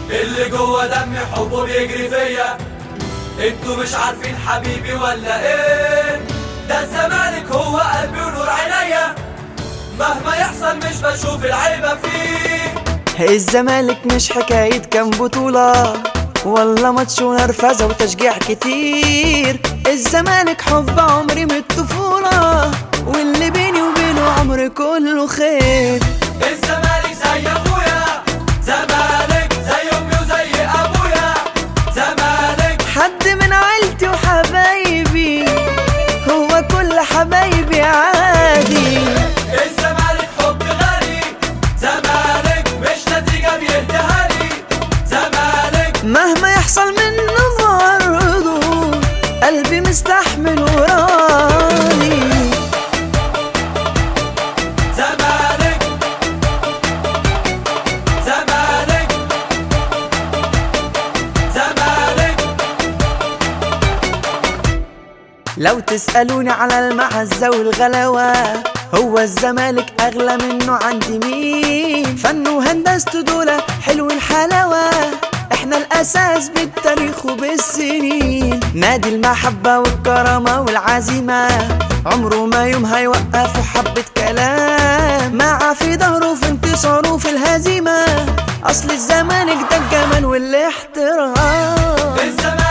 اللي جوه دمي حبه بيجري فيا انتوا مش عارفين حبيبي ولا ايه ده الزمالك هو قلبي ونور عينيا مهما يحصل مش بشوف العيبة فيه الزمالك مش حكاية كام بطولة والله ماتش ونرفزة وتشجيع كتير الزمالك حب عمري من الطفولة واللي بيني وبينه عمري كله خير الزمالك زي ابويا زمالك زي امي وزي ابويا زمالك حد من عيلتي وحبايبي هو كل حبايبي عادي الزمالك حب غالي زمالك مش نتيجة بيهديها لي زمالك مهما يحصل منه برضه قلبي مستحمل وراني زمالك زمالك زمالك لو تسألوني على المعزة والغلاوة هو الزمالك أغلى منه عندي مين فن وهندسته دول حلو الحلاوة احنا الأساس بالتاريخ وبالسنين نادي المحبة والكرامة والعزيمة عمره ما يوم هيوقفوا حبة كلام مع في ظهره في انتصاره في الهزيمة أصل الزمالك ده الجمال والاحترام الزمالك